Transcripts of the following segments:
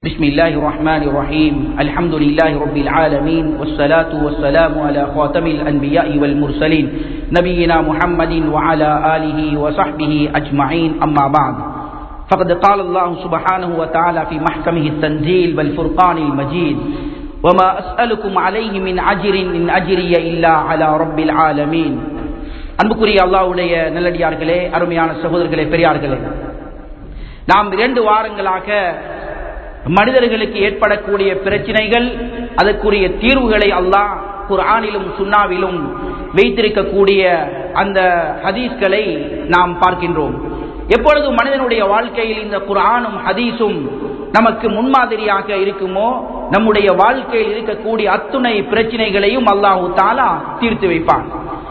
بسم الله الرحمن الرحيم الحمد لله رب العالمين والصلاة والسلام على خاتم الأنبياء والمرسلين نبينا محمد وعلى آله وصحبه أجمعين أما بعد فقد قال الله سبحانه وتعالى في محكمه التنزيل والفرقان المجيد وما أسألكم عليه من أجر إن أجري إلا على رب العالمين அன்புக்குரிய அல்லாவுடைய நல்லடியார்களே அருமையான சகோதரர்களே பெரியார்களே நாம் இரண்டு வாரங்களாக மனிதர்களுக்கு ஏற்படக்கூடிய பிரச்சனைகள் அதற்குரிய தீர்வுகளை அல்லாஹ் குர்ஆனிலும் சுன்னாவிலும் வைத்திருக்கக்கூடிய அந்த ஹதீஸ்களை நாம் பார்க்கின்றோம் எப்பொழுது மனிதனுடைய வாழ்க்கையில் இந்த குர்ஆனும் ஹதீஸும் நமக்கு முன்மாதிரியாக இருக்குமோ நம்முடைய வாழ்க்கையில் இருக்கக்கூடிய அத்துணை பிரச்சனைகளையும் அல்லாஹு தாலா தீர்த்து வைப்பான்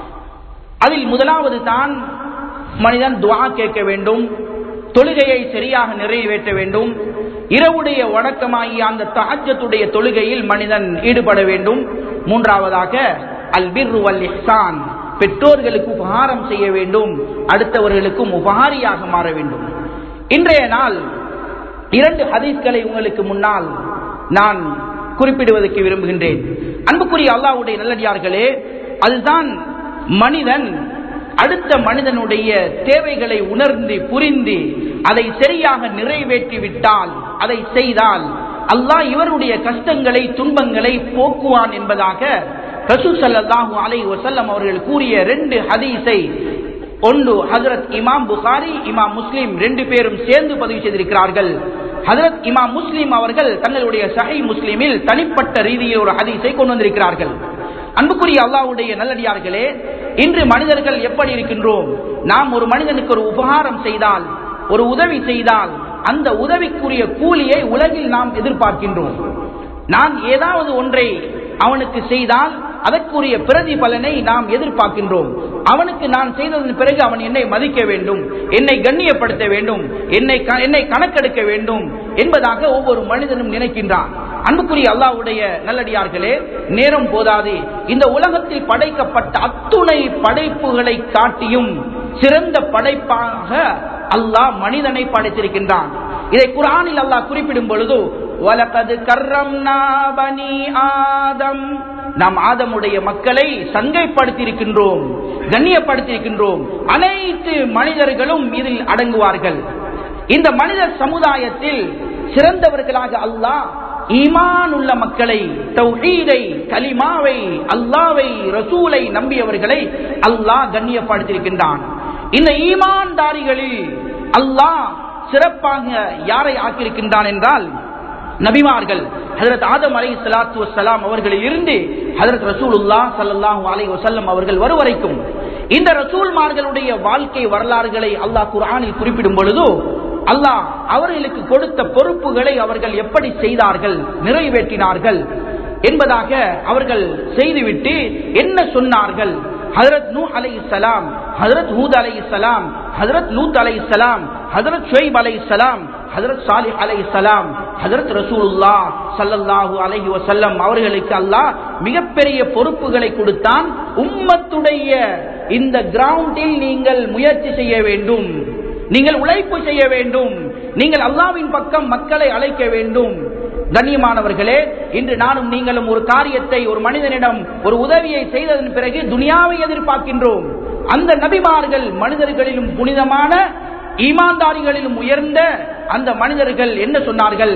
அதில் முதலாவது தான் மனிதன் துவா கேட்க வேண்டும் தொழுகையை சரியாக நிறைவேற்ற வேண்டும் இரவுடைய வணக்கமாகிய அந்த தாஜத்துடைய தொழுகையில் மனிதன் ஈடுபட வேண்டும் மூன்றாவதாக அல் பிர்ரு வல் இஹ்சான் பெற்றோர்களுக்கு உபகாரம் செய்ய வேண்டும் அடுத்தவர்களுக்கும் உபகாரியாக மாற வேண்டும் இன்றைய நாள் இரண்டு ஹதீஸ்களை உங்களுக்கு முன்னால் நான் குறிப்பிடுவதற்கு விரும்புகின்றேன் அன்புக்குரிய அல்லாவுடைய நல்லடியார்களே அதுதான் மனிதன் அடுத்த மனிதனுடைய தேவைகளை உணர்ந்து புரிந்து அதை சரியாக நிறைவேற்றி விட்டால் அதை செய்தால் அல்லாஹ் இவருடைய கஷ்டங்களை துன்பங்களை போக்குவான் என்பதாக ரசூ சல்லாஹூ அலை வசல்லம் அவர்கள் கூறிய ரெண்டு ஹதீஸை ஒன்று ஹசரத் இமாம் புகாரி இமாம் முஸ்லிம் ரெண்டு பேரும் சேர்ந்து பதிவு செய்திருக்கிறார்கள் ஹசரத் இமாம் முஸ்லிம் அவர்கள் தங்களுடைய சஹை முஸ்லிமில் தனிப்பட்ட ரீதியில் ஒரு ஹதீஸை கொண்டு வந்திருக்கிறார்கள் அன்புக்குரிய அல்லாவுடைய நல்லடியார்களே இன்று மனிதர்கள் எப்படி இருக்கின்றோம் நாம் ஒரு மனிதனுக்கு ஒரு உபகாரம் செய்தால் ஒரு உதவி செய்தால் அந்த உதவிக்குரிய கூலியை உலகில் நாம் எதிர்பார்க்கின்றோம் நான் ஏதாவது ஒன்றை அவனுக்கு செய்தால் அதற்குரிய பிரதி பலனை நாம் எதிர்பார்க்கின்றோம் அவனுக்கு நான் செய்ததன் பிறகு அவன் என்னை மதிக்க வேண்டும் என்னை கண்ணியப்படுத்த வேண்டும் என்னை என்னை கணக்கெடுக்க வேண்டும் என்பதாக ஒவ்வொரு மனிதனும் நினைக்கின்றான் அன்புக்குரிய அல்லாவுடைய நல்லடியார்களே நேரம் போதாது இந்த உலகத்தில் படைக்கப்பட்ட அத்துணை படைப்புகளை காட்டியும் சிறந்த படைப்பாக அல்லாஹ் மனிதனை படைத்திருக்கின்றான் இதை குரானில் அல்லாஹ் குறிப்பிடும் பொழுது வலகது கர்ரம் பனி ஆதம் நாம் ஆதமுடைய மக்களை சங்கைப்படுத்தியிருக்கின்றோம் கண்ணியப்படுத்தியிருக்கின்றோம் அனைத்து மனிதர்களும் இதில் அடங்குவார்கள் இந்த மனித சமுதாயத்தில் சிறந்தவர்களாக அல்லாஹ் ஈமான் உள்ள மக்களை தௌஹீதை கலிமாவை அல்லாவை ரசூலை நம்பியவர்களை அல்லாஹ் கண்ணியப்படுத்தியிருக்கின்றான் இந்த ஈமான்தாரிகளில் அல்லாஹ் சிறப்பாக யாரை ஆக்கியிருக்கின்றான் என்றால் நபிமார்கள் ஹதரத் ஆதம் அலை சலாத்து வலாம் அவர்களில் இருந்து ஹதரத் ரசூலுல்லா சல்லாஹூ அலை வசல்லம் அவர்கள் வருவரைக்கும் இந்த ரசூல்மார்களுடைய வாழ்க்கை வரலாறுகளை அல்லாஹ் குரானில் குறிப்பிடும் பொழுது அல்லாஹ் அவர்களுக்கு கொடுத்த பொறுப்புகளை அவர்கள் எப்படி செய்தார்கள் நிறைவேற்றினார்கள் என்பதாக அவர்கள் செய்துவிட்டு என்ன சொன்னார்கள் ஹதரத் நூ அலை சலாம் ஹதரத் ஹூத் அலை சலாம் ஹதரத் லூத் அலை சலாம் ஹதரத் ஷுவைப் அலை சலாம் ஹதரத் சாலி அலை சலாம் ஹதரத் ரசூலுல்லா சல்லல்லாஹு அலஹி வசல்லம் அவர்களுக்கு அல்லாஹ் மிகப்பெரிய பொறுப்புகளை கொடுத்தான் உம்மத்துடைய இந்த கிரவுண்டில் நீங்கள் முயற்சி செய்ய வேண்டும் நீங்கள் உழைப்பு செய்ய வேண்டும் நீங்கள் அல்லாவின் பக்கம் மக்களை அழைக்க வேண்டும் கண்ணியமானவர்களே இன்று நானும் நீங்களும் ஒரு காரியத்தை ஒரு மனிதனிடம் ஒரு உதவியை செய்ததன் பிறகு துனியாவை எதிர்பார்க்கின்றோம் அந்த நபிமார்கள் மனிதர்களிலும் புனிதமான ஈமான்தாரிகளிலும் உயர்ந்த அந்த மனிதர்கள் என்ன சொன்னார்கள்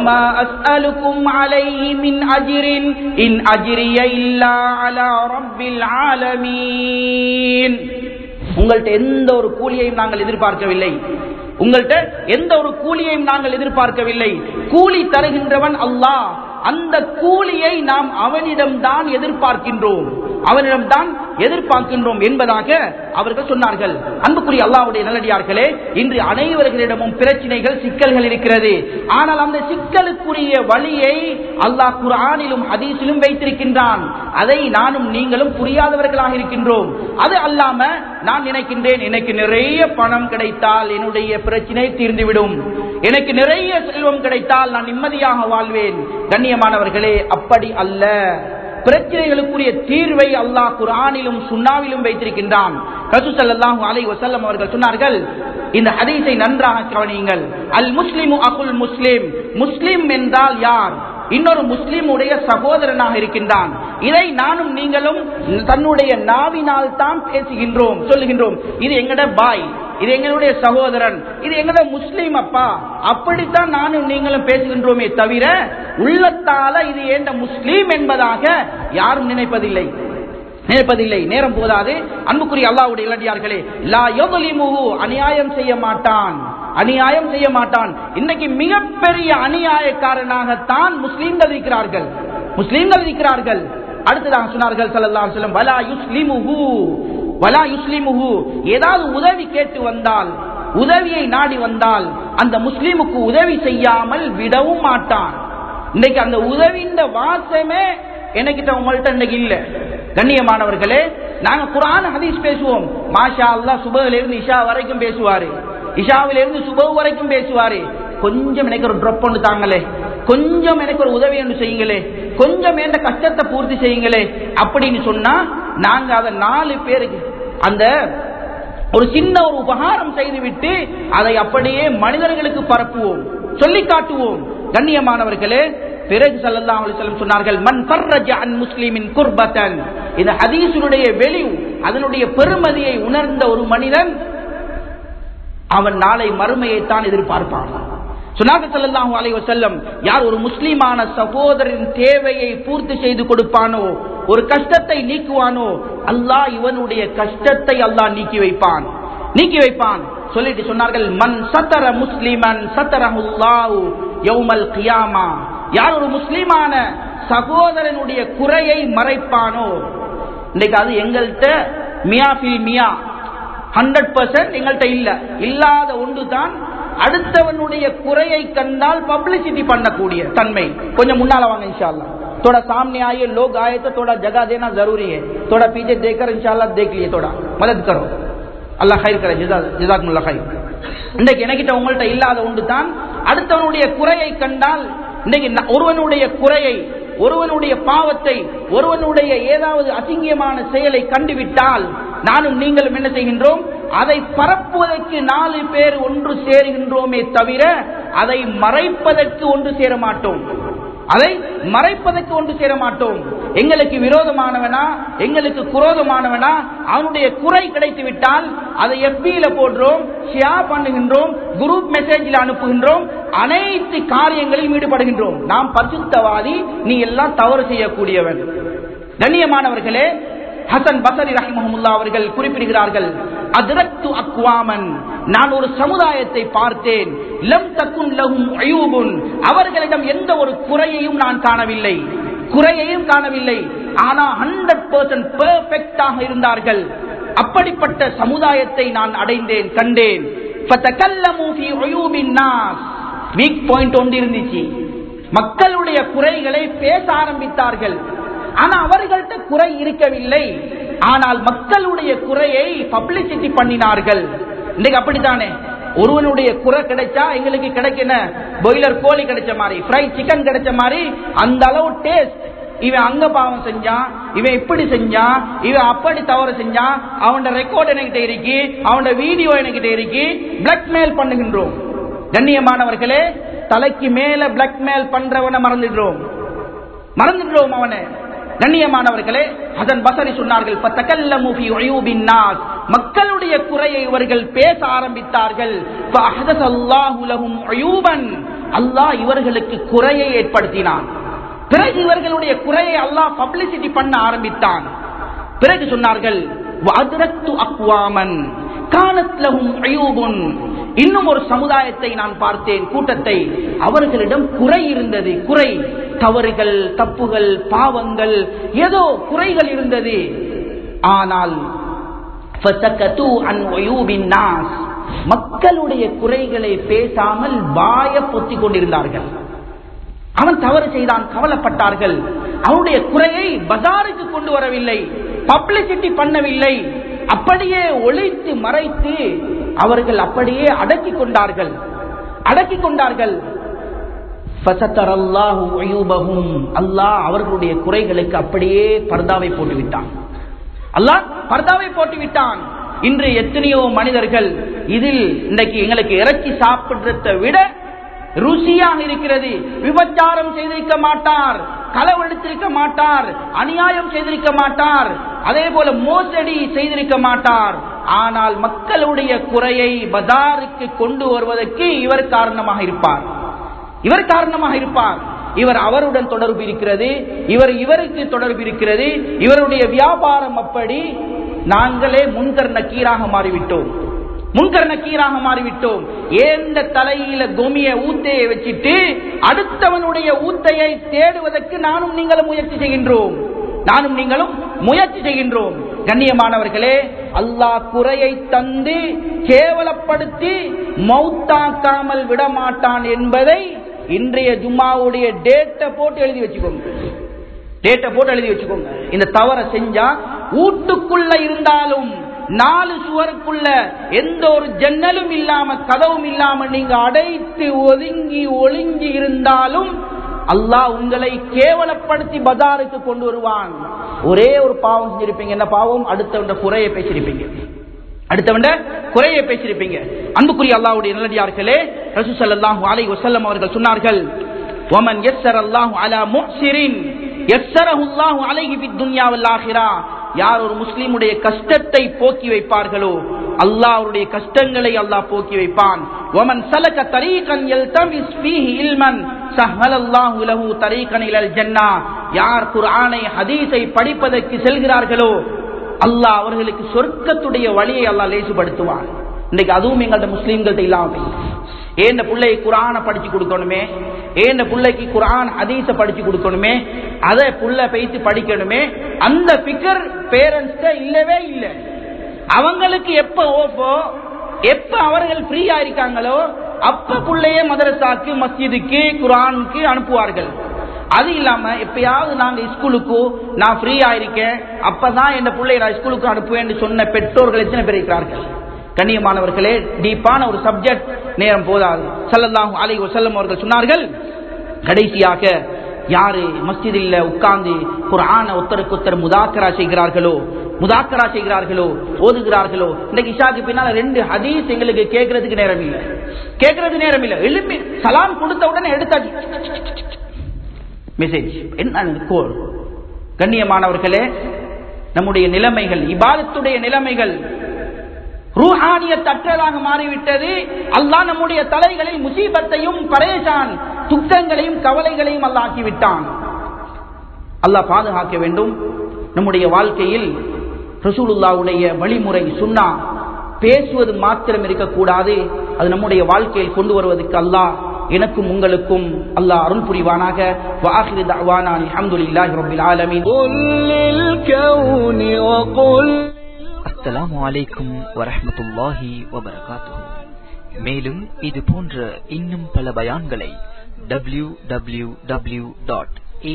உங்கள்கிட்ட எந்த ஒரு கூலியையும் நாங்கள் எதிர்பார்க்கவில்லை உங்கள்கிட்ட எந்த ஒரு கூலியையும் நாங்கள் எதிர்பார்க்கவில்லை கூலி தருகின்றவன் அல்லாஹ் அந்த கூலியை நாம் அவனிடம்தான் எதிர்பார்க்கின்றோம் அவனிடம்தான் எதிர்பார்க்கின்றோம் என்பதாக அவர்கள் சொன்னார்கள் அன்புக்குரிய அல்லாவுடைய நல்லடியார்களே இன்று அனைவர்களிடமும் பிரச்சனைகள் சிக்கல்கள் இருக்கிறது ஆனால் அந்த சிக்கலுக்குரிய வழியை அல்லாஹ் குரானிலும் ஹதீஸிலும் வைத்திருக்கின்றான் அதை நானும் நீங்களும் புரியாதவர்களாக இருக்கின்றோம் அது அல்லாம நான் நினைக்கின்றேன் எனக்கு நிறைய பணம் கிடைத்தால் என்னுடைய பிரச்சனை தீர்ந்துவிடும் எனக்கு நிறைய செல்வம் கிடைத்தால் நான் நிம்மதியாக வாழ்வேன் கண்ணியமானவர்களே அப்படி அல்ல பிரச்சனைகளுக்குரிய தீர்வை அல்லாஹ் குரானிலும் சுண்ணாவிலும் வைத்திருக்கின்றான் ரசூசல்லாஹு அலை வசல்லம் அவர்கள் சொன்னார்கள் இந்த ஹதீஸை நன்றாக கவனியுங்கள் அல் முஸ்லிமு அகுல் முஸ்லிம் முஸ்லிம் என்றால் யார் இன்னொரு முஸ்லிமுடைய சகோதரனாக இருக்கின்றான் இதை நானும் நீங்களும் தன்னுடைய நாவினால் தான் பேசுகின்றோம் சொல்லுகின்றோம் இது எங்கட பாய் இது எங்களுடைய சகோதரன் இது எங்கட முஸ்லீம் அப்பா அப்படித்தான் நானும் நீங்களும் பேசுகின்றோமே தவிர உள்ளத்தால இது ஏண்ட முஸ்லீம் என்பதாக யாரும் நினைப்பதில்லை நினைப்பதில்லை நேரம் போதாது அன்புக்குரிய அல்லாவுடைய இளடியார்களே லா யظலிமுஹு அநியாயம் செய்ய மாட்டான் அநியாயம் செய்ய மாட்டான் இன்னைக்கு மிகப்பெரிய அநியாயக்காரனாகத்தான் முஸ்லீம்கள் இருக்கிறார்கள் முஸ்லீம்கள் இருக்கிறார்கள் அடுத்ததாக சொன்னார்கள் ஸல்லல்லாஹு அலைஹி வஸல்லம் வலா யுஸ்லிமுஹு வலா யுஸ்லிமுஹு ஏதாவது உதவி கேட்டு வந்தால் உதவியை நாடி வந்தால் அந்த முஸ்லீமுக்கு உதவி செய்யாமல் விடவும் மாட்டான் இன்னைக்கு அந்த உதவியின் வாசமே எனக்கிட்ட உங்கள்ட்ட இன்னைக்கு இல்ல கண்ணியமானவர்களே நாங்க குரான் ஹதீஸ் பேசுவோம் மாஷா அல்லா சுபகுல இருந்து இஷா வரைக்கும் பேசுவாரு இஷாவில இருந்து சுபகு வரைக்கும் பேசுவாரு கொஞ்சம் எனக்கு ஒரு ட்ராப் ஒன்று தாங்களே கொஞ்சம் எனக்கு ஒரு உதவி ஒன்று செய்யுங்களே கொஞ்சம் எந்த கஷ்டத்தை பூர்த்தி செய்யுங்களே அப்படின்னு சொன்னா நாங்க அதை நாலு பேருக்கு அந்த ஒரு சின்ன ஒரு உபகாரம் செய்துவிட்டு அதை அப்படியே மனிதர்களுக்கு பரப்புவோம் சொல்லி காட்டுவோம் கண்ணியமானவர்களே பிறகு ஸல்லல்லாஹு அலைஹி வஸல்லம் சொன்னார்கள் மன் ஃபர்ரஜ அன் முஸ்லிமின் குர்பத்தன் இந்த ஹதீஸினுடைய வெளி அதனுடைய பெருமதியை உணர்ந்த ஒரு மனிதன் அவன் நாளை மறுமையை தான் எதிர்பார்ப்பான் சொன்னார்கள் ஸல்லல்லாஹு அலைஹி வஸல்லம் யார் ஒரு முஸ்லிமான சகோதரின் தேவையை பூர்த்தி செய்து கொடுப்பானோ ஒரு கஷ்டத்தை நீக்குவானோ அல்லாஹ் இவனுடைய கஷ்டத்தை அல்லாஹ் நீக்கி வைப்பான் நீக்கி வைப்பான் சொல்லிட்டு சொன்னார்கள் மன் சத்தர முஸ்லிமன் சத்தரஹுல்லாஹு யௌமல் கியாமா யார் ஒரு முஸ்லிமான சகோதரனுடைய குறையை மறைப்பானோ இன்னைக்கு அது எங்கள்கிட்ட மியா ஃபில் மியா ஹண்ட்ரட் பர்சன்ட் எங்கள்கிட்ட இல்ல இல்லாத ஒன்று தான் அடுத்தவனுடைய குறையை கண்டால் பப்ளிசிட்டி பண்ணக்கூடிய தன்மை கொஞ்சம் முன்னால வாங்க இன்ஷா अल्लाह थोड़ा सामने आइए लोग आए तो थोड़ा जगह देना जरूरी है थोड़ा पीछे देखकर इंशाल्लाह देख लिए थोड़ा मदद करो அல்லாஹ் கயிறு करे ஜிசாக்குமுல்லா கயிறு இன்றைக்கு எனக்கிட்ட உங்கள்கிட்ட இல்லாத ஒன்று தான் அடுத்தவனுடைய குறையை கண்டால் இன்னைக்கு ந- ஒருவனுடைய குறையை ஒருவனுடைய பாவத்தை ஒருவனுடைய ஏதாவது அசிங்கியமான செயலை கண்டுவிட்டால் நானும் நீங்களும் என்ன செய்கின்றோம் அதை பரப்புவதற்கு நாலு பேர் ஒன்று சேருகின்றோமே தவிர அதை மறைப்பதற்கு ஒன்று சேர மாட்டோம் அதை மறைப்பதற்கு ஒன்று சேர மாட்டோம் எங்களுக்கு விரோதமானவனா எங்களுக்கு குரோதமானவனா அவனுடைய குறை கிடைத்து விட்டால் அதை எஃபியில போடுறோம் ஷேர் பண்ணுகின்றோம் குரூப் மெசேஜில் அனுப்புகின்றோம் அனைத்து காரியங்களிலும் ஈடுபடுகின்றோம் நாம் பரிசுத்தவாதி நீ எல்லாம் தவறு செய்யக்கூடியவன் கண்ணியமானவர்களே ஹசன் பசரி ரஹிமஹமுல்லா அவர்கள் குறிப்பிடுகிறார்கள் அதிரத்து அக்வாமன் நான் ஒரு சமுதாயத்தை பார்த்தேன் லம் தக்குன் லஹும் அயூபுன் அவர்களிடம் எந்த ஒரு குறையையும் நான் காணவில்லை குறையையும் காணவில்லை ஆனா ஹண்ட்ரட் பர்சன்ட் பெர்ஃபெக்டாக இருந்தார்கள் அப்படிப்பட்ட சமுதாயத்தை நான் அடைந்தேன் கண்டேன் فَتَكَلَّمُوا فِي عُيُوبِ النَّاسِ வீக் பாயிண்ட் ஒன்று இருந்துச்சு மக்களுடைய குறைகளை பேச ஆரம்பித்தார்கள் ஆனா அவர்கள்ட்ட குறை இருக்கவில்லை ஆனால் மக்களுடைய குறையை பப்ளிசிட்டி பண்ணினார்கள் இன்னைக்கு அப்படித்தானே ஒருவனுடைய குறை கிடைச்சா எங்களுக்கு கிடைக்கிற பாய்லர் கோழி கிடைச்ச மாதிரி ஃப்ரை சிக்கன் கிடைச்ச மாதிரி அந்த அளவு டேஸ்ட் இவன் அங்க பாவம் செஞ்சான் இவன் இப்படி செஞ்சான் இவன் அப்படி தவறு செஞ்சான் அவனோட ரெக்கார்ட் என்கிட்ட இருக்கு அவனோட வீடியோ என்கிட்ட இருக்கு பிளாக்மெயில் பண்ணுகின்றோம் கண்ணியமானவர்களே தலைக்கு மேல பிளாக்மெயில் பண்றவனை மறந்துடுறோம் மறந்துடுறோம் அவனை கண்ணியமானவர்களே அதன் பசரி சொன்னார்கள் "ஃபதகல்லமு ஃபீ உயூபின் நாஸ்." மக்களுடைய குறையை இவர்கள் பேச ஆரம்பித்தார்கள் ஃபஅஹதஸல்லாஹு லஹும் உயூபன். அல்லாஹ் இவர்களுக்கு குறையை ஏற்படுத்தினான் பிறகு இவர்களுடைய குறையை அல்லாஹ் பப்ளிசிட்டி பண்ண ஆரம்பித்தான் பிறகு சொன்னார்கள் "வஅத்ரக்து அக்வாமன் கானத் லஹும் உயூபுன்." இன்னும் ஒரு சமுதாயத்தை நான் பார்த்தேன் கூட்டத்தை அவர்களிடம் குறை இருந்தது குறை தவறுகள் தப்புகள் பாவங்கள் ஏதோ குறைகள் இருந்தது ஆனால் فَسَكَتُوا عَنْ عُيُوبِ النَّاسِ. மக்களுடைய குறைகளை பேசாமல் வாய பொத்திக் கொண்டிருந்தார்கள் அவன் தவறு செய்தான் கவலைப்பட்டார்கள் அவனுடைய குறையை பஜாருக்கு கொண்டு வரவில்லை பப்ளிசிட்டி பண்ணவில்லை அப்படியே ஒழித்து மறைத்து அவர்கள் அப்படியே அடக்கிக் கொண்டார்கள் அடக்கிக் கொண்டார்கள் ஃபசத்தரல்லாஹு உயூபஹும் அல்லாஹ் அவர்களுடைய குறைகளுக்கு அப்படியே பர்தாவை போட்டு விட்டான் அல்லாஹ் பர்தாவை போட்டு விட்டான் இன்று எத்தனையோ மனிதர்கள் இதில் இன்றைக்கு எங்களுக்கு இறைச்சி சாப்பிடுறதை விட ருசியாக இருக்கிறது விபச்சாரம் செய்திருக்க மாட்டார் களவெடுத்திருக்க மாட்டார் அநியாயம் செய்திருக்க மாட்டார் அதே போல மோசடி செய்திருக்க மாட்டார் ஆனால் மக்களுடைய குறையை பஜாருக்கு கொண்டு வருவதற்கு இவர் காரணமாக இருப்பார் இவர் காரணமாக இருப்பார் இவர் அவருடன் தொடர்பு இருக்கிறது இவர் இவருக்கு தொடர்பு இருக்கிறது இவருடைய வியாபாரம் அப்படி நாங்களே முன்கர் நக்கீராக மாறிவிட்டோம் முன்கர் நக்கீராக மாறிவிட்டோம் ஏந்த தலையில கோமிய ஊத்தையை வச்சுட்டு அடுத்தவனுடைய ஊத்தையை தேடுவதற்கு நானும் நீங்களும் முயற்சி செய்கின்றோம் நானும் நீங்களும் முயற்சி செய்கின்றோம் கண்ணியமானவர்களே அல்லாஹ் குறையை தந்து கேவலப்படுத்தி மௌத்தாக்காமல் விட மாட்டான் என்பதை இன்றைய ஜும்மாவுடைய டேட்டை போட்டு எழுதி வச்சுக்கோங்க டேட்டை போட்டு எழுதி வச்சுக்கோங்க இந்த தவறை செஞ்சா வீட்டுக்குள்ள இருந்தாலும் நாலு சுவருக்குள்ள எந்த ஒரு ஜன்னலும் இல்லாம கதவும் இல்லாம நீங்க அடைத்து ஒதுங்கி ஒளிஞ்சி இருந்தாலும் அல்லாஹ் உங்களை கேவலப்படுத்தி பஜாருக்கு கொண்டு வருவான் ஒரே ஒரு பாவம் செஞ்சிருப்பீங்க என்ன பாவம் அடுத்தவண்ட குறையை பேசியிருப்பீங்க அடுத்தவண்ட குறையை பேசியிருப்பீங்க அன்புக்குரிய அல்லாவுடைய நல்லடியார்களே ரசூ ஸல்லல்லாஹு அலைஹி வஸல்லம் அவர்கள் சொன்னார்கள் வமன் யஸ்ஸர அல்லாஹு அலா முஹ்சிரின் யஸ்ஸரஹு அல்லாஹு அலைஹி ஃபித் துன்யா வல் ஆখিরা யார் ஒரு முஸ்லிமுடைய கஷ்டத்தை போக்கி வைப்பார்களோ அல்லாஹ் அவருடைய கஷ்டங்களை அல்லாஹ் போக்கி வைப்பான் வமன் சலக தரீகன் யல்தமிஸ் ஃபீஹி இல்மன் சஹலல்லாஹு லஹு தரீகன் இலல் ஜன்னah யார் குர்ஆனை ஹதீஸை படிப்பதற்கு செல்கிறார்களோ அல்லாஹ் அவர்களுக்கு சொர்க்கத்துடைய வழியை அல்லாஹ் லேசுபடுத்துவான் இன்னைக்கு அதுவும் எங்கள்ட்ட முஸ்லீம்கள்ட்ட இல்லாம ஏன் பிள்ளை குரானை படிச்சு கொடுக்கணுமே ஏன் பிள்ளைக்கு குரான் ஹதீஸ படிச்சு கொடுக்கணுமே அதை புள்ள பேசி படிக்கணுமே அந்த பிகர் பேரண்ட்ஸ் இல்லவே இல்லை அவங்களுக்கு எப்ப ஓப்போ எப்ப அவர்கள் ஃப்ரீயா இருக்காங்களோ அப்ப பிள்ளைய மதரசாக்கு மஸ்ஜிதுக்கு குரானுக்கு அனுப்புவார்கள் அது இல்லாம எப்பயாவது நாங்க ஸ்கூலுக்கு நான் ஃப்ரீயா இருக்கேன் அப்பதான் என் பிள்ளைய நான் ஸ்கூலுக்கு அனுப்புவேன் சொன்ன பெற்றோர்கள் எத்தனை பேர் இருக்கிறார்கள் கண்ணியமானவர்களே டீப்பான ஒரு சப்ஜெக்ட் நேரம் போதாது சல்லல்லாஹு அலைஹி வஸல்லம் அவர்கள் சொன்னார்கள் கடைசியாக யாரு மஸ்ஜிதில் உட்கார்ந்து குர்ஆன ஒருத்தருக்கு ஒருத்தர் முதாக்கரா செய்கிறார்களோ முதாக்கரா செய்கிறார்களோ ஓதுகிறார்களோ இன்னைக்கு இஷாக்கு பின்னால ரெண்டு ஹதீஸ் எங்களுக்கு கேட்கறதுக்கு நேரம் இல்லை கேட்கறது நேரம் இல்லை எழுப்பி சலாம் கொடுத்த உடனே எடுத்தாச்சு மெசேஜ் என்ன கோல் கண்ணியமானவர்களே நம்முடைய நிலைமைகள் இபாதத்துடைய நிலைமைகள் ரூஹானிய தற்றலாக மாறிவிட்டது அல்லாஹ் நம்முடைய தலைகளில் முசீபத்தையும் பரேசான் துக்கங்களையும் கவலைகளையும் அல்லாஹ் ஆக்கிவிட்டான் அல்லாஹ் பாதுகாக்க வேண்டும் நம்முடைய வாழ்க்கையில் ரசூலுல்லாவுடைய வழிமுறை சுன்னா பேசுவது மாத்திரம் இருக்கக்கூடாது அது நம்முடைய வாழ்க்கையில் கொண்டு வருவதற்கு அல்லாஹ் எனக்கும் உங்களுக்கும் அல்லாஹ் அருள் புரிவானாக வாஹிரு தஅவானா அல்ஹம்துலில்லாஹி ரப்பில் ஆலமீன் قل للكون وقل அஸ்ஸலாமு அலைக்கும் வரஹ்மத்துல்லாஹி வபரகாத்துஹு மேலும் இது போன்ற இன்னும் பல பயான்களை W W W dot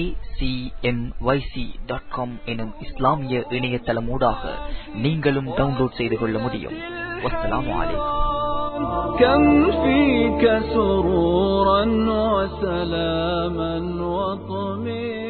dot com எனும் இஸ்லாமிய இணையதளமூடாக நீங்களும் டவுன்லோட் செய்து கொள்ள முடியும் வஸ்ஸலாமு அலைக்கும் كم فيك سرورا وسلاما وطمئنا